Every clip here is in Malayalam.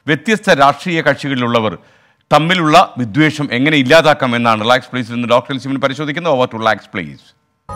വ്യത്യസ്ത രാഷ്ട്രീയ കക്ഷികളിലുള്ളവർ തമ്മിലുള്ള വിദ്വേഷം എങ്ങനെ ഇല്ലാതാക്കാം എന്നാണ് റിലാക്സ് പ്ലേസിൽ നിന്ന് ഡോക്ടർ സിമിൻ പരിശോധിക്കുന്നത് ഓവർ ടു റിലാക്സ് പ്ലേസ്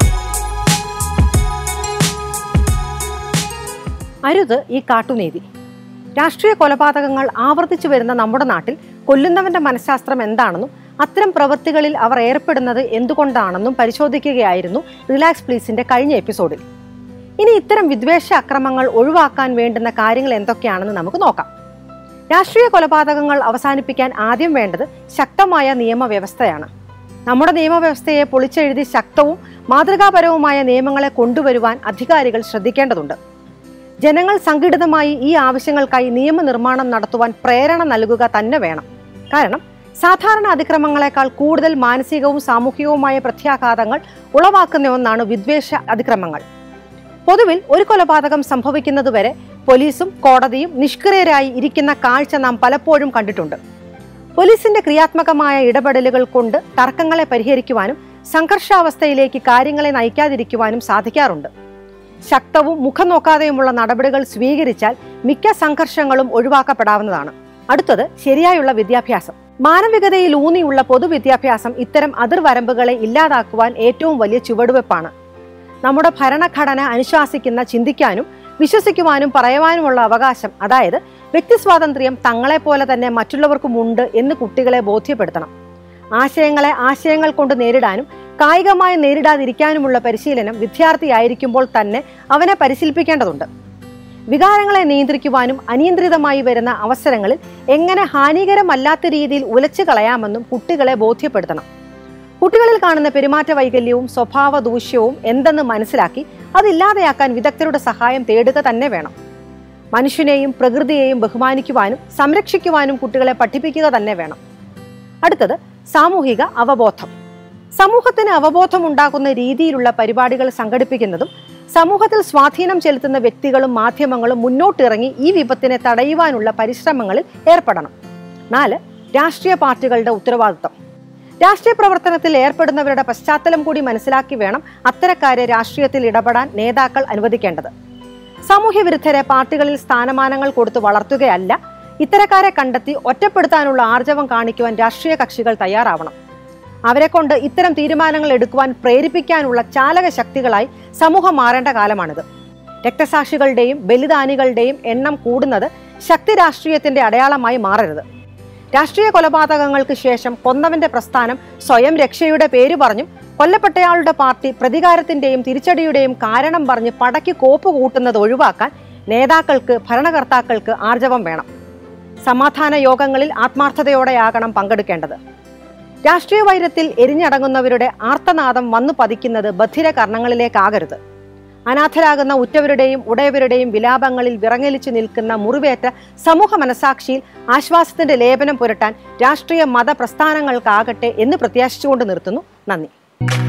അരുത് ഈ കാട്ടുനീതി രാഷ്ട്രീയ കൊലപാതകങ്ങൾ ആവർത്തിച്ചു വരുന്ന നമ്മുടെ നാട്ടിൽ കൊല്ലുന്നവന്റെ മനഃശാസ്ത്രം എന്താണെന്നും അത്തരം പ്രവൃത്തികളിൽ അവർ ഏർപ്പെടുന്നത് എന്തുകൊണ്ടാണെന്നും പരിശോധിക്കുകയായിരുന്നു റിലാക്സ് പ്ലീസിന്റെ കഴിഞ്ഞ എപ്പിസോഡിൽ ഇനി ഇത്തരം വിദ്വേഷ അക്രമങ്ങൾ ഒഴിവാക്കാൻ വേണ്ടുന്ന കാര്യങ്ങൾ എന്തൊക്കെയാണെന്ന് നമുക്ക് നോക്കാം രാഷ്ട്രീയ കൊലപാതകങ്ങൾ അവസാനിപ്പിക്കാൻ ആദ്യം വേണ്ടത് ശക്തമായ നിയമവ്യവസ്ഥയാണ് നമ്മുടെ നിയമവ്യവസ്ഥയെ പൊളിച്ചെഴുതി ശക്തവും മാതൃകാപരവുമായ നിയമങ്ങളെ കൊണ്ടുവരുവാൻ അധികാരികൾ ശ്രദ്ധിക്കേണ്ടതുണ്ട് ജനങ്ങൾ സംഘടിതമായി ഈ ആവശ്യങ്ങൾക്കായി നിയമനിർമ്മാണം നടത്തുവാൻ പ്രേരണ നൽകുക തന്നെ വേണം കാരണം സാധാരണ അതിക്രമങ്ങളെക്കാൾ കൂടുതൽ മാനസികവും സാമൂഹികവുമായ പ്രത്യാഘാതങ്ങൾ ഉളവാക്കുന്ന ഒന്നാണ് വിദ്വേഷ അതിക്രമങ്ങൾ പൊതുവിൽ ഒരു കൊലപാതകം സംഭവിക്കുന്നതുവരെ പോലീസും കോടതിയും നിഷ്ക്രിയരായി ഇരിക്കുന്ന കാഴ്ച നാം പലപ്പോഴും കണ്ടിട്ടുണ്ട് പോലീസിന്റെ ക്രിയാത്മകമായ ഇടപെടലുകൾ കൊണ്ട് തർക്കങ്ങളെ പരിഹരിക്കുവാനും സംഘർഷാവസ്ഥയിലേക്ക് കാര്യങ്ങളെ നയിക്കാതിരിക്കുവാനും സാധിക്കാറുണ്ട് ശക്തവും മുഖം നോക്കാതെയുമുള്ള നടപടികൾ സ്വീകരിച്ചാൽ മിക്ക സംഘർഷങ്ങളും ഒഴിവാക്കപ്പെടാവുന്നതാണ് അടുത്തത് ശരിയായുള്ള വിദ്യാഭ്യാസം മാനവികതയിൽ ഊന്നിയുള്ള പൊതുവിദ്യാഭ്യാസം ഇത്തരം അതിർവരമ്പുകളെ ഇല്ലാതാക്കുവാൻ ഏറ്റവും വലിയ ചുവടുവെപ്പാണ് നമ്മുടെ ഭരണഘടന അനുശാസിക്കുന്ന ചിന്തിക്കാനും വിശ്വസിക്കുവാനും പറയുവാനുമുള്ള അവകാശം അതായത് വ്യക്തിസ്വാതന്ത്ര്യം തങ്ങളെപ്പോലെ തന്നെ മറ്റുള്ളവർക്കുമുണ്ട് എന്ന് കുട്ടികളെ ബോധ്യപ്പെടുത്തണം ആശയങ്ങളെ ആശയങ്ങൾ കൊണ്ട് നേരിടാനും കായികമായി നേരിടാതിരിക്കാനുമുള്ള പരിശീലനം വിദ്യാർത്ഥിയായിരിക്കുമ്പോൾ തന്നെ അവനെ പരിശീലിപ്പിക്കേണ്ടതുണ്ട് വികാരങ്ങളെ നിയന്ത്രിക്കുവാനും അനിയന്ത്രിതമായി വരുന്ന അവസരങ്ങളിൽ എങ്ങനെ ഹാനികരമല്ലാത്ത രീതിയിൽ ഉലച്ചു കളയാമെന്നും കുട്ടികളെ ബോധ്യപ്പെടുത്തണം കുട്ടികളിൽ കാണുന്ന പെരുമാറ്റ വൈകല്യവും സ്വഭാവ ദൂഷ്യവും എന്തെന്ന് മനസ്സിലാക്കി അതില്ലാതെയാക്കാൻ വിദഗ്ധരുടെ സഹായം തേടുക തന്നെ വേണം മനുഷ്യനെയും പ്രകൃതിയെയും ബഹുമാനിക്കുവാനും സംരക്ഷിക്കുവാനും കുട്ടികളെ പഠിപ്പിക്കുക തന്നെ വേണം അടുത്തത് സാമൂഹിക അവബോധം സമൂഹത്തിന് അവബോധം ഉണ്ടാക്കുന്ന രീതിയിലുള്ള പരിപാടികൾ സംഘടിപ്പിക്കുന്നതും സമൂഹത്തിൽ സ്വാധീനം ചെലുത്തുന്ന വ്യക്തികളും മാധ്യമങ്ങളും മുന്നോട്ടിറങ്ങി ഈ വിപത്തിനെ തടയുവാനുള്ള പരിശ്രമങ്ങളിൽ ഏർപ്പെടണം നാല് രാഷ്ട്രീയ പാർട്ടികളുടെ ഉത്തരവാദിത്തം രാഷ്ട്രീയ പ്രവർത്തനത്തിൽ ഏർപ്പെടുന്നവരുടെ പശ്ചാത്തലം കൂടി മനസ്സിലാക്കി വേണം അത്തരക്കാരെ രാഷ്ട്രീയത്തിൽ ഇടപെടാൻ നേതാക്കൾ അനുവദിക്കേണ്ടത് സാമൂഹ്യ വിരുദ്ധരെ പാർട്ടികളിൽ സ്ഥാനമാനങ്ങൾ കൊടുത്ത് വളർത്തുകയല്ല ഇത്തരക്കാരെ കണ്ടെത്തി ഒറ്റപ്പെടുത്താനുള്ള ആർജവം കാണിക്കുവാൻ രാഷ്ട്രീയ കക്ഷികൾ തയ്യാറാവണം അവരെ കൊണ്ട് ഇത്തരം തീരുമാനങ്ങൾ എടുക്കുവാൻ പ്രേരിപ്പിക്കാനുള്ള ചാലക ശക്തികളായി സമൂഹം മാറേണ്ട കാലമാണിത് രക്തസാക്ഷികളുടെയും ബലിദാനികളുടെയും എണ്ണം കൂടുന്നത് ശക്തി രാഷ്ട്രീയത്തിന്റെ അടയാളമായി മാറരുത് രാഷ്ട്രീയ കൊലപാതകങ്ങൾക്ക് ശേഷം കൊന്നവന്റെ പ്രസ്ഥാനം സ്വയം രക്ഷയുടെ പേര് പറഞ്ഞും കൊല്ലപ്പെട്ടയാളുടെ പാർട്ടി പ്രതികാരത്തിന്റെയും തിരിച്ചടിയുടെയും കാരണം പറഞ്ഞ് പടയ്ക്ക് കോപ്പ് കൂട്ടുന്നത് ഒഴിവാക്കാൻ നേതാക്കൾക്ക് ഭരണകർത്താക്കൾക്ക് ആർജവം വേണം സമാധാന യോഗങ്ങളിൽ ആത്മാർത്ഥതയോടെയാകണം പങ്കെടുക്കേണ്ടത് രാഷ്ട്രീയ വൈരത്തിൽ എരിഞ്ഞടങ്ങുന്നവരുടെ ആർത്തനാദം വന്നു പതിക്കുന്നത് ബധിര കർണങ്ങളിലേക്കാകരുത് അനാഥരാകുന്ന ഉറ്റവരുടെയും ഉടയവരുടെയും വിലാപങ്ങളിൽ വിറങ്ങലിച്ചു നിൽക്കുന്ന മുറിവേറ്റ സമൂഹ മനസാക്ഷിയിൽ ആശ്വാസത്തിന്റെ ലേപനം പുരട്ടാൻ രാഷ്ട്രീയ മത പ്രസ്ഥാനങ്ങൾക്കാകട്ടെ എന്ന് പ്രത്യാശിച്ചുകൊണ്ട് നിർത്തുന്നു നന്ദി